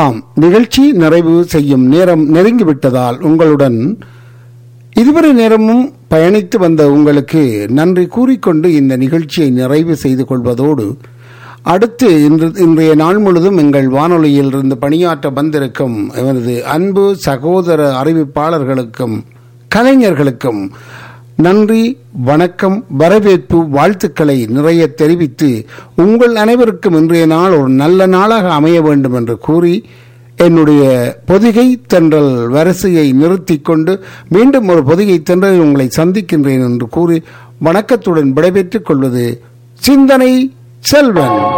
ஆம் நிகழ்ச்சி நிறைவு செய்யும் நேரம் நெருங்கிவிட்டதால் உங்களுடன் இதுவரை நேரமும் பயணித்து வந்த உங்களுக்கு நன்றி கூறிக்கொண்டு இந்த நிகழ்ச்சியை நிறைவு செய்து கொள்வதோடு அடுத்து இன்று இன்றைய நாள் முழுதும் எங்கள் வானொலியில் இருந்து பணியாற்ற வந்திருக்கும் எமது அன்பு சகோதர அறிவிப்பாளர்களுக்கும் கலைஞர்களுக்கும் நன்றி வணக்கம் வரவேற்பு வாழ்த்துக்களை நிறைய தெரிவித்து உங்கள் அனைவருக்கும் இன்றைய நாள் ஒரு நல்ல நாளாக அமைய வேண்டும் என்று கூறி என்னுடைய பொதிகை தென்றல் வரிசையை நிறுத்திக் கொண்டு மீண்டும் ஒரு பொதிகை தென்றலில் உங்களை சந்திக்கின்றேன் என்று கூறி வணக்கத்துடன் விடைபெற்றுக் கொள்வது சிந்தனை செல்வன்